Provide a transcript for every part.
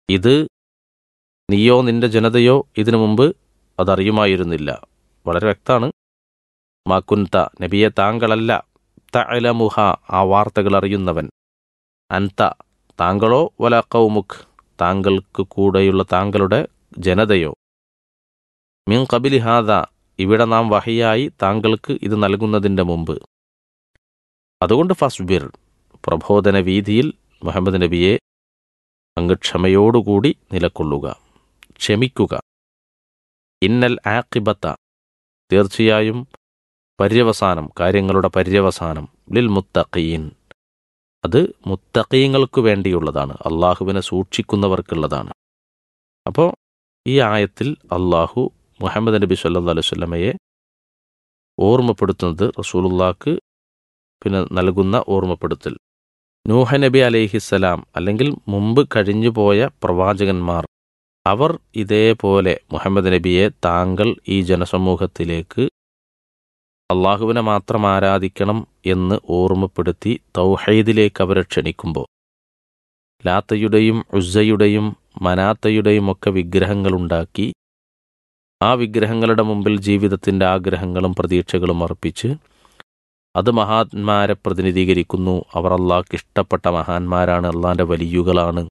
ഇത് നീയോ നിന്റെ ജനതയോ ഇതിനു മുമ്പ് അതറിയുമായിരുന്നില്ല വളരെ വ്യക്തമാണ് മാക്കുൻത നബിയെ താങ്കളല്ല തഅലമുഹ ആ വാർത്തകൾ അറിയുന്നവൻ അൻത താങ്കളോ വല കൗമുഖ് താങ്കൾക്ക് കൂടെയുള്ള താങ്കളുടെ ജനതയോ മിൻ കബിലി ഹാദ ഇവിടെ നാം വഹിയായി താങ്കൾക്ക് ഇത് നൽകുന്നതിൻ്റെ മുമ്പ് അതുകൊണ്ട് ഫസ്ബിർ പ്രബോധന വീതിയിൽ മുഹമ്മദ് നബിയെ അങ്ങ് ക്ഷമയോടുകൂടി നിലകൊള്ളുക ക്ഷമിക്കുക ഇന്നൽ ആക്കിബത്ത തീർച്ചയായും പര്യവസാനം കാര്യങ്ങളുടെ പര്യവസാനം ലിൽ മുത്തഖീൻ അത് മുത്തഖീങ്ങൾക്ക് വേണ്ടിയുള്ളതാണ് അള്ളാഹുവിനെ സൂക്ഷിക്കുന്നവർക്കുള്ളതാണ് അപ്പോൾ ഈ ആയത്തിൽ അള്ളാഹു മുഹമ്മദ് നബി സല്ലാ അലൈഹി സ്വലമയെ ഓർമ്മപ്പെടുത്തുന്നത് റസൂലുള്ളാക്ക് പിന്നെ നൽകുന്ന ഓർമ്മപ്പെടുത്തൽ നൂഹ നബി അലൈഹിസ്സലാം അല്ലെങ്കിൽ മുമ്പ് കഴിഞ്ഞുപോയ പ്രവാചകന്മാർ അവർ ഇതേപോലെ മുഹമ്മദ് നബിയെ താങ്കൾ ഈ ജനസമൂഹത്തിലേക്ക് അള്ളാഹുവിനെ മാത്രം ആരാധിക്കണം എന്ന് ഓർമ്മപ്പെടുത്തി തൗഹീദിലേക്ക് അവരെ ക്ഷണിക്കുമ്പോൾ ലാത്തയുടെയും ഉസ്സയുടെയും മനാത്തയുടെയും ഒക്കെ വിഗ്രഹങ്ങളുണ്ടാക്കി ആ വിഗ്രഹങ്ങളുടെ മുമ്പിൽ ജീവിതത്തിൻ്റെ ആഗ്രഹങ്ങളും പ്രതീക്ഷകളും അർപ്പിച്ച് അത് മഹാന്മാരെ പ്രതിനിധീകരിക്കുന്നു അവർ അള്ളാഹ്ക്ക് ഇഷ്ടപ്പെട്ട മഹാന്മാരാണ് അള്ളാഹിൻ്റെ വലിയുകളാണ്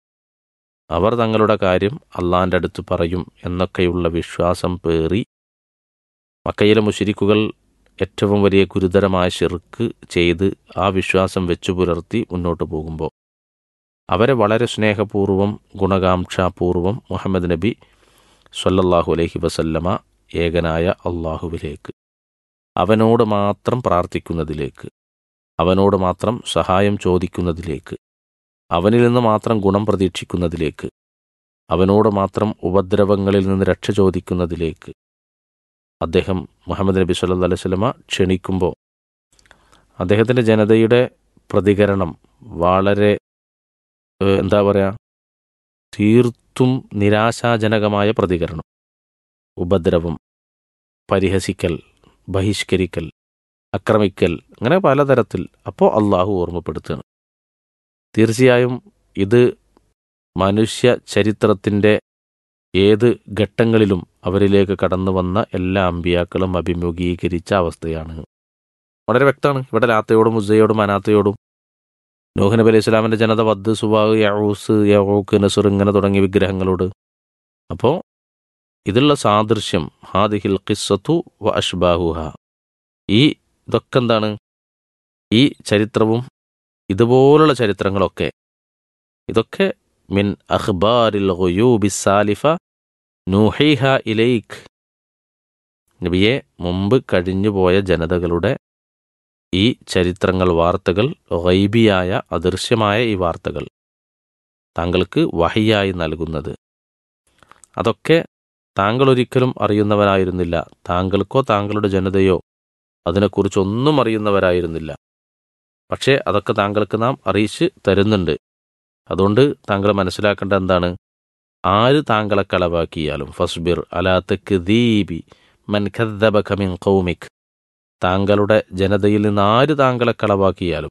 അവർ തങ്ങളുടെ കാര്യം അള്ളാഹിൻ്റെ അടുത്ത് പറയും എന്നൊക്കെയുള്ള വിശ്വാസം പേറി മക്കയിലെ മുഷിരിക്കുകൾ ഏറ്റവും വലിയ ഗുരുതരമായ ഷിർക്ക് ചെയ്ത് ആ വിശ്വാസം വെച്ചു പുലർത്തി മുന്നോട്ട് പോകുമ്പോൾ അവരെ വളരെ സ്നേഹപൂർവ്വം ഗുണകാംക്ഷാപൂർവം മുഹമ്മദ് നബി സല്ലല്ലാഹു അലൈഹി വസല്ലമ ഏകനായ അള്ളാഹുവിലേക്ക് അവനോട് മാത്രം പ്രാർത്ഥിക്കുന്നതിലേക്ക് അവനോട് മാത്രം സഹായം ചോദിക്കുന്നതിലേക്ക് അവനിൽ നിന്ന് മാത്രം ഗുണം പ്രതീക്ഷിക്കുന്നതിലേക്ക് അവനോട് മാത്രം ഉപദ്രവങ്ങളിൽ നിന്ന് രക്ഷ ചോദിക്കുന്നതിലേക്ക് അദ്ദേഹം മുഹമ്മദ് നബി സല്ലു അലൈഹി സ്വലമ ക്ഷണിക്കുമ്പോൾ അദ്ദേഹത്തിൻ്റെ ജനതയുടെ പ്രതികരണം വളരെ ഏഹ്, എന്താ പറയുക തീർത്തും നിരാശാജനകമായ പ്രതികരണം ഉപദ്രവം പരിഹസിക്കൽ ബഹിഷ്കരിക്കൽ ആക്രമിക്കൽ അങ്ങനെ പലതരത്തിൽ അപ്പോൾ അള്ളാഹു ഓർമ്മപ്പെടുത്തുകയാണ് തീർച്ചയായും ഇത് മനുഷ്യ ചരിത്രത്തിൻ്റെ ഏത് ഘട്ടങ്ങളിലും അവരിലേക്ക് കടന്നു വന്ന എല്ലാ അമ്പിയാക്കളും അഭിമുഖീകരിച്ച അവസ്ഥയാണ് വളരെ വ്യക്തമാണ് ഇവിടെ ലാത്തയോടും ഉസയോടും അനാത്തയോടും നൂഹ് നബി അലൈഹി സ്വലാമിൻ്റെ ജനത വദ് സുബാഗ് യഊസ് യഹൂക്ക് നസുർ ഇങ്ങനെ തുടങ്ങിയ വിഗ്രഹങ്ങളോട് അപ്പോൾ ഇതിലുള്ള സാദൃശ്യം ഹാദിഹിൽ ഖിസ്സത്തു വ അഷ്ബാഹുഹ ഈ ഇതൊക്കെ എന്താണ് ഈ ചരിത്രവും ഇതുപോലുള്ള ചരിത്രങ്ങളൊക്കെ ഇതൊക്കെ മിൻ അഖ്ബാരിൽ ഖുയൂബി സാലിഫ നൂഹിഹ ഇലൈക്ക് നബിയെ മുമ്പ് കഴിഞ്ഞുപോയ ജനതകളുടെ ഈ ചരിത്രങ്ങൾ വാർത്തകൾ ഗൈബിയായ അദൃശ്യമായ ഈ വാർത്തകൾ താങ്കൾക്ക് വഹിയായി നൽകുന്നത് അതൊക്കെ താങ്കൾ ഒരിക്കലും അറിയുന്നവരായിരുന്നില്ല താങ്കൾക്കോ താങ്കളുടെ ജനതയോ അതിനെക്കുറിച്ചൊന്നും അറിയുന്നവരായിരുന്നില്ല പക്ഷേ അതൊക്കെ താങ്കൾക്ക് നാം അറിയിച്ച് തരുന്നുണ്ട് അതുകൊണ്ട് താങ്കൾ മനസ്സിലാക്കേണ്ട എന്താണ് ആര് താങ്കളെ കളവാക്കിയാലും ഫസ്ബിർ അലാത്തക്ക് ദീബി മൻ ഖദ്ദബക മിൻ ഖൗമിക് താങ്കളുടെ ജനതയിൽ നിന്ന് ആര് താങ്കളെ കളവാക്കിയാലും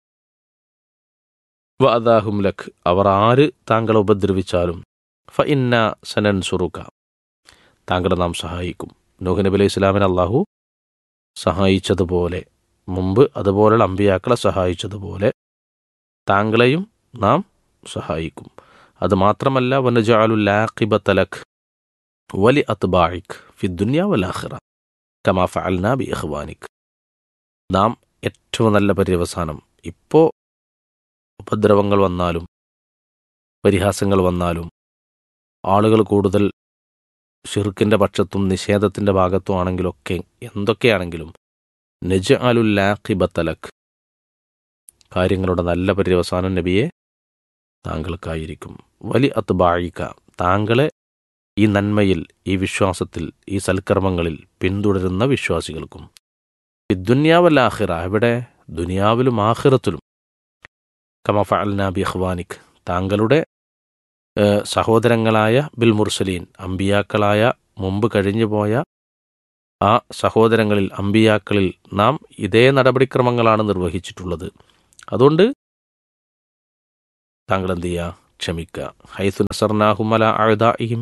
വഅദാഹും ലഖ് അവർ ആര് താങ്കളെ ഉപദ്രവിച്ചാലും ഫ ഇന്ന സനൻ സുറുക താങ്കളെ നാം സഹായിക്കും നൂഹ് നബി അലൈഹി ഇസ്ലാമിനെ അള്ളാഹു സഹായിച്ചതുപോലെ മുമ്പ് അതുപോലെയുള്ള അമ്പിയാക്കളെ സഹായിച്ചതുപോലെ താങ്കളെയും നാം സഹായിക്കും അത് മാത്രമല്ല വനജാലുല്ലാഖിബത്തലഖ് വലി അത്ബായിക് ഫി ദുനിയ വലാഖിറ കമാ ഫഅൽന ബി ഇഖ്വാനിക് നാം ഏറ്റവും നല്ല പര്യവസാനം ഇപ്പോൾ ഉപദ്രവങ്ങൾ വന്നാലും പരിഹാസങ്ങൾ വന്നാലും ആളുകൾ കൂടുതൽ ഷിർക്കിൻ്റെ പക്ഷത്തും നിഷേധത്തിൻ്റെ ഭാഗത്തും ആണെങ്കിലൊക്കെ എന്തൊക്കെയാണെങ്കിലും നജ അലുല്ലാഖിബത്തലഖ് കാര്യങ്ങളുടെ നല്ല പര്യവസാനം നബിയെ താങ്കൾക്കായിരിക്കും വലി അത്ബായിക്ക താങ്കളെ ഈ നന്മയിൽ ഈ വിശ്വാസത്തിൽ ഈ സൽക്കർമ്മങ്ങളിൽ പിന്തുടരുന്ന വിശ്വാസികൾക്കും ദുന്യാവല്ല ആഹിറ ഇവിടെ ദുനിയാവിലും ആഹിറത്തിലും കമ ഫഅൽന ബി ഇഖ്വാനിക് താങ്കളുടെ ഏഹ്, സഹോദരങ്ങളായ ബിൽ മുർസലീൻ അമ്പിയാക്കളായ മുമ്പ് കഴിഞ്ഞുപോയ ആ സഹോദരങ്ങളിൽ അമ്പിയാക്കളിൽ നാം ഇതേ നടപടിക്രമങ്ങളാണ് നിർവഹിച്ചിട്ടുള്ളത് അതുകൊണ്ട് താങ്കൾ എന്ത് ചെയ്യുക ക്ഷമിക്കുക ഹൈസു നസർനാഹുമല അഴുതായിയും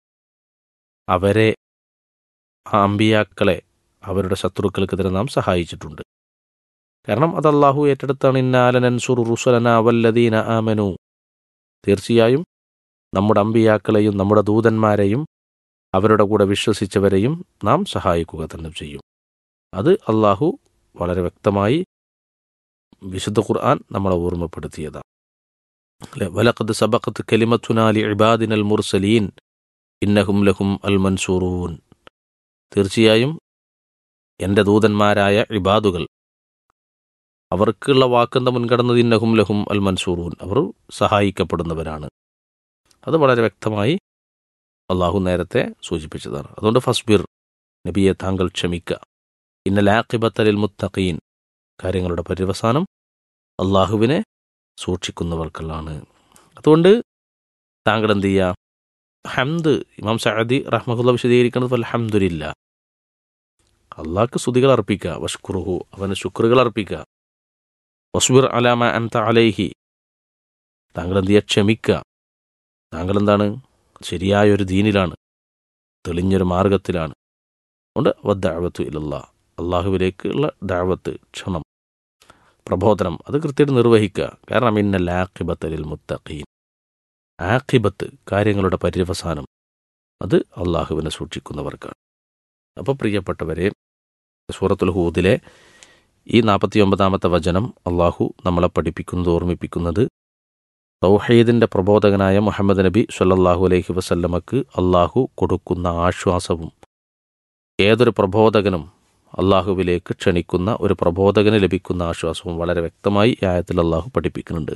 അവരെ ആ അമ്പിയാക്കളെ അവരുടെ ശത്രുക്കൾക്കെതിരെ നാം സഹായിച്ചിട്ടുണ്ട് കാരണം അത് അള്ളാഹു ഏറ്റെടുത്താണ് ഇന്നാലനൻസുർ റുസലന വല്ലദീന ആമനു തീർച്ചയായും നമ്മുടെ അമ്പിയാക്കളെയും നമ്മുടെ ദൂതന്മാരെയും അവരുടെ കൂടെ വിശ്വസിച്ചവരെയും നാം സഹായിക്കുക തന്നെ ചെയ്യും അത് അള്ളാഹു വളരെ വ്യക്തമായി വിശുദ്ധ ഖുർആൻ നമ്മളെ ഓർമ്മപ്പെടുത്തിയതാണ് അല്ലെ വലഖദ് സബഖത്ത് കലിമത്തുനാലി ഇബാദിനൽ മുർസലീൻ ഇന്നഹും ലഹും അൽ മൻസൂറൂൻ തീർച്ചയായും എൻ്റെ ദൂതന്മാരായ ഇബാദുകൾ അവർക്കുള്ള വാക്കെന്ത മുൻകടന്നത് ഇന്നഹും ലഹും അൽ മൻസൂറൂൻ അവർ സഹായിക്കപ്പെടുന്നവരാണ് അത് വളരെ വ്യക്തമായി അള്ളാഹു നേരത്തെ സൂചിപ്പിച്ചതാണ് അതുകൊണ്ട് ഫസ്ബിർ നബിയെ താങ്കൾ ക്ഷമിക്കുക ഇന്നലാഖിബത്തലിൽ മുത്തഖീൻ കാര്യങ്ങളുടെ പര്യവസാനം അള്ളാഹുവിനെ സൂക്ഷിക്കുന്നവർക്കുള്ളാണ് അതുകൊണ്ട് താങ്കൾ എന്ത് ചെയ്യുക ഹംദ് ഇമാം സഅദി റഹ്മഹുല്ല വിശദീകരിക്കുന്നത് പോലെ ഹംദുലില്ല അള്ളാഹ്ക്ക് സ്തുതികൾ അർപ്പിക്കുക വഷ്കുറുഹു അവന് ശുക്രുകൾ അർപ്പിക്കുക വസ്ബിർ അലാമ അൻത അലൈഹി താങ്കൾ എന്ത് ചെയ്യുക ക്ഷമിക്കുക താങ്കൾ എന്താണ് ശരിയായ ഒരു ദീനിലാണ് തെളിഞ്ഞൊരു മാർഗത്തിലാണ് അതുകൊണ്ട് വദ്ദാവത്തു ഇലല്ല അള്ളാഹുവിലേക്കുള്ള ദാവത്ത് ക്ഷണം പ്രബോധനം അത് കൃത്യമായിട്ട് നിർവഹിക്കുക കാരണം ഇന്ന ലാഖിബത്തലിൽ മുത്തഖീൻ ആഖിബത്ത് കാര്യങ്ങളുടെ പര്യവസാനം അത് അള്ളാഹുവിനെ സൂക്ഷിക്കുന്നവർക്കാണ് അപ്പോൾ പ്രിയപ്പെട്ടവരെ സൂറത്തുൽ ഹൂദിലെ ഈ നാൽപ്പത്തി ഒമ്പതാമത്തെ വചനം അള്ളാഹു നമ്മളെ പഠിപ്പിക്കുന്നത് ഓർമ്മിപ്പിക്കുന്നത് തൗഹീദിൻ്റെ പ്രബോധകനായ മുഹമ്മദ് നബി സല്ലല്ലാഹു അലൈഹി വസല്ലമക്ക് അള്ളാഹു കൊടുക്കുന്ന ആശ്വാസവും ഏതൊരു പ്രബോധകനും അള്ളാഹുവിലേക്ക് ക്ഷണിക്കുന്ന ഒരു പ്രബോധകന് ലഭിക്കുന്ന ആശ്വാസവും വളരെ വ്യക്തമായി ഈ ആയത്തിൽ അള്ളാഹു പഠിപ്പിക്കുന്നുണ്ട്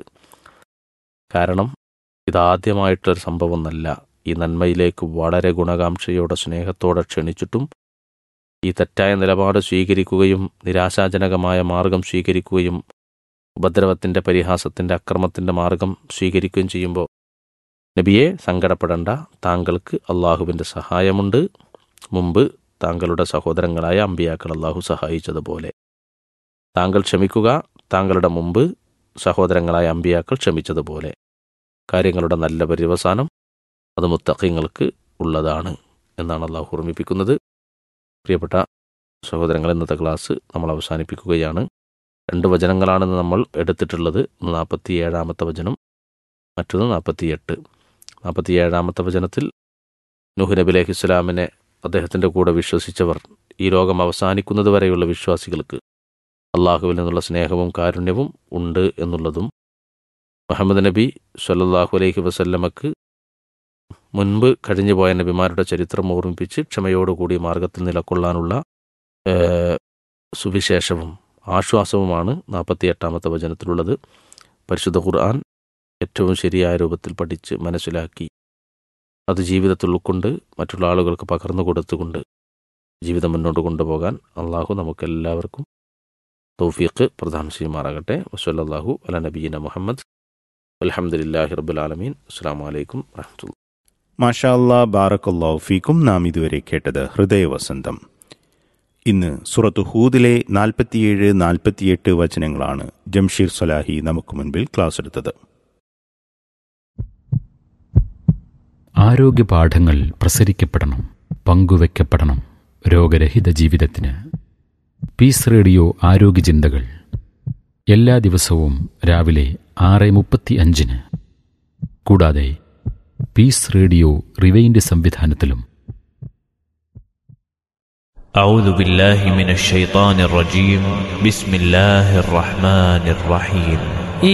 കാരണം ഇതാദ്യമായിട്ടൊരു സംഭവമൊന്നല്ല ഈ നന്മയിലേക്ക് വളരെ ഗുണകാംക്ഷയോടെ സ്നേഹത്തോടെ ക്ഷണിച്ചിട്ടും ഈ തെറ്റായ നിലപാട് സ്വീകരിക്കുകയും നിരാശാജനകമായ മാർഗം സ്വീകരിക്കുകയും ഉപദ്രവത്തിൻ്റെ പരിഹാസത്തിൻ്റെ അക്രമത്തിൻ്റെ മാർഗം സ്വീകരിക്കുകയും ചെയ്യുമ്പോൾ നബിയെ സങ്കടപ്പെടേണ്ട താങ്കൾക്ക് അള്ളാഹുവിൻ്റെ സഹായമുണ്ട് മുമ്പ് താങ്കളുടെ സഹോദരങ്ങളായ അമ്പിയാക്കൾ അള്ളാഹു സഹായിച്ചതുപോലെ താങ്കൾ ക്ഷമിക്കുക താങ്കളുടെ മുമ്പ് സഹോദരങ്ങളായ അമ്പിയാക്കൾ ക്ഷമിച്ചതുപോലെ കാര്യങ്ങളുടെ നല്ല പര്യവസാനം അത് മുത്തഖിങ്ങൾക്ക് ഉള്ളതാണ് എന്നാണ് അള്ളാഹു ഓർമ്മിപ്പിക്കുന്നത് പ്രിയപ്പെട്ട സഹോദരങ്ങൾ ഇന്നത്തെ ക്ലാസ് നമ്മൾ അവസാനിപ്പിക്കുകയാണ് രണ്ട് വചനങ്ങളാണെന്ന് നമ്മൾ എടുത്തിട്ടുള്ളത് ഒന്ന് നാൽപ്പത്തി ഏഴാമത്തെ വചനം മറ്റൊന്ന് നാൽപ്പത്തിയെട്ട് നാൽപ്പത്തി ഏഴാമത്തെ വചനത്തിൽ നുഹ് നബി അലൈഹി ഇസ്ലാമിനെ അദ്ദേഹത്തിൻ്റെ കൂടെ വിശ്വസിച്ചവർ ഈ ലോകം അവസാനിക്കുന്നത് വരെയുള്ള വിശ്വാസികൾക്ക് അള്ളാഹുവിൽ നിന്നുള്ള സ്നേഹവും കാരുണ്യവും ഉണ്ട് എന്നുള്ളതും മുഹമ്മദ് നബി സല്ലാഹു അലൈഹി വസല്ലമക്ക് മുൻപ് കഴിഞ്ഞുപോയ നബിമാരുടെ ചരിത്രം ഓർമ്മിപ്പിച്ച് ക്ഷമയോടുകൂടി മാർഗത്തിൽ നിലക്കൊള്ളാനുള്ള സുവിശേഷവും ആശ്വാസവുമാണ് നാൽപ്പത്തി എട്ടാമത്തെ വചനത്തിലുള്ളത് പരിശുദ്ധ ഖുർആൻ ഏറ്റവും ശരിയായ രൂപത്തിൽ പഠിച്ച് മനസ്സിലാക്കി അത് ജീവിതത്തിൽ ഉൾക്കൊണ്ട് മറ്റുള്ള ആളുകൾക്ക് പകർന്നു കൊടുത്തുകൊണ്ട് ജീവിതം മുന്നോട്ട് കൊണ്ടുപോകാൻ അള്ളാഹു നമുക്കെല്ലാവർക്കും തൗഫീഖ് പ്രദാനം ചെയ്യുമാറാകട്ടെ വസ്വല്ലാഹു അല നബീന മുഹമ്മദ് അലഹമുല്ലാഹി റബുലാലമീൻ അസ്സാം വലൈക്കും വാഹമത്തുള്ള മാഷാ അല്ലാ ബാറക്കല്ലാഹു ഫീക്കും നാം ഇതുവരെ കേട്ടത് ഹൃദയവസന്തം ഇന്ന് സുറത്ത് ഹൂദിലെ നാൽപ്പത്തിയേഴ് നാൽപ്പത്തിയെട്ട് വചനങ്ങളാണ് ജംഷീർ സലാഹി നമുക്ക് മുൻപിൽ ക്ലാസ് എടുത്തത് ആരോഗ്യ പാഠങ്ങൾ പ്രസരിക്കപ്പെടണം പങ്കുവെക്കപ്പെടണം രോഗരഹിത ജീവിതത്തിന് പീസ് റേഡിയോ ആരോഗ്യ ചിന്തകൾ എല്ലാ ദിവസവും രാവിലെ ആറ് മുപ്പത്തി അഞ്ചിന് കൂടാതെ പീസ് റേഡിയോ റിവൈൻഡ് സംവിധാനത്തിലും أعوذ بالله من الشيطان الرجيم بسم الله الرحمن الرحيم